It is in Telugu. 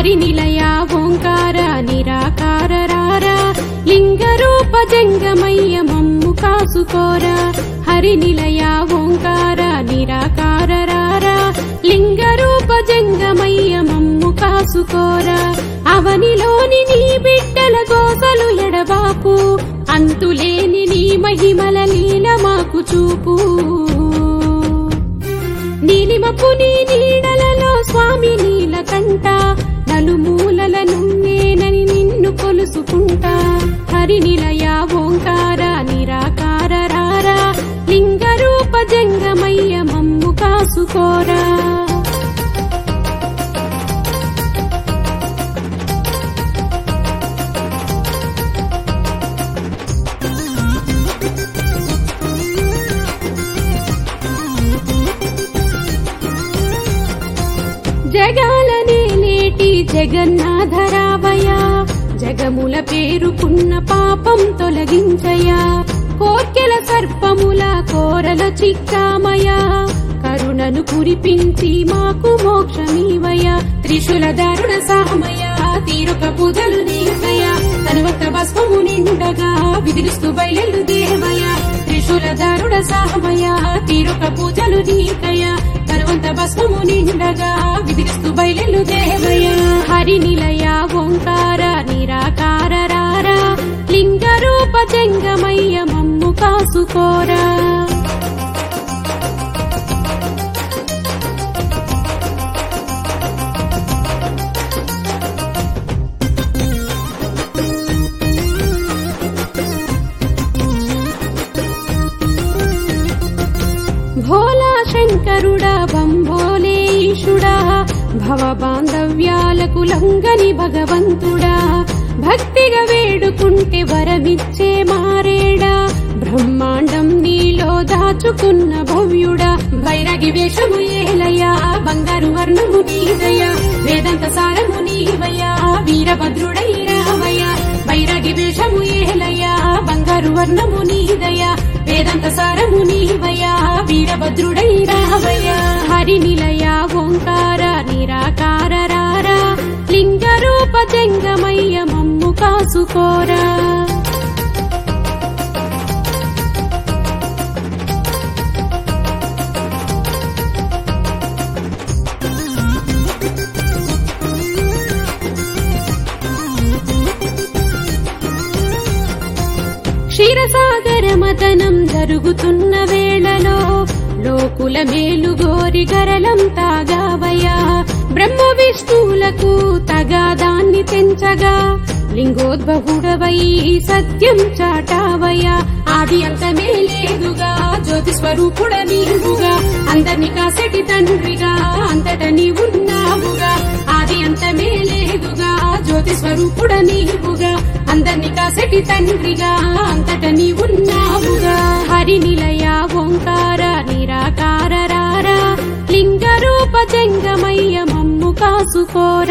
హరినిలయ ఓంకార నిరాకార రారా లింగ రూప జంగమయ్య మమ్ము కాసుకోరా హరినిలయ ఓంకార నిరాకార రారా లింగ రూప జంగమయ్య మమ్ము కాసుకోరా అవనిలోని నీ బిడ్డల గోసలు ఎడబాపు అంతులేని నీ మహిమల నీల మాకు చూపు నీలిమపు నీ నీడలలో స్వామి నీలకంట నలుమూలల నున్నేనని నిన్ను కొలుసుకుంటా హరినిలయ ఓంకార నిరాకార రారా లింగ రూప జంగమయ్య మమ్ము కాసుకోరా జగాలనే నేటి జగన్నాథరావయ జగముల పేరుకున్న పాపం తొలగించయా కోర్కెల సర్పముల కోరల చిక్కామయ కరుణను కురిపించి మాకు మోక్షమీవయ త్రిశూల దారుణ సామయ తీరుక పూజలు నీవయ తనువత భస్మము నిండగా విదిలిస్తూ బయలు దేవయ త్రిశూల దారుణ సామయ తీరుక పూజలు నీకయ తరువంత భస్మము నిండగా విదిలిస్తూ బయలు దేవయ హరినిలయ ఓంకార నిరాకార రారా లింగ రూప జంగమయ్య మమ్ము కాసుకోరా భోలా శంకరుడా బంభోలే ఈశుడా భవ బాంధవ్యాలకు లంగని భగవంతుడా భక్తిగా వేడుకుంటే వరమిచ్చే మారేడా బ్రహ్మాండం నీలో దాచుకున్న భవ్యుడా వైరగి వేషము ఏలయ్యా బంగారు వర్ణము నీదయ్యా వేదాంత సారము నీవయ్యా వీరభద్రుడై రావయ్యా వైరగి వేషము ఏలయ్యా బంగారు వర్ణము నీదయ్యా వేదాంత సారము నీవయ్యా వీరభద్రుడై రావయ్యా హరినిలయ ఓంకార నిరాకార రారా లింగ రూప జంగమయ్య మమ్ము కాసుకోరా క్షీరసాగర మదనం జరుగుతున్న వేళలో లోకుల మేలు గోరి గరలం తాగావయా బ్రహ్మ విష్ణువులకు తగాదాన్ని తెంచగా లింగోద్భవుడవై సత్యం చాటావయా ఆది అంతమే లేదుగా జ్యోతి స్వరూపుడ నీవుగా అందరిని కాసటి తండ్రిగా అంతట నీవున్నావుగా ఆది అంతమే లేదుగా జ్యోతి స్వరూపుడ నీవుగా అందరిని కాసటి తండ్రిగా అంతట నీవున్నావుగా హరినిలయ ఓంకార నిరాకార రారా లింగ రూప జంగమయ్య మమ్ము కాసుకోరా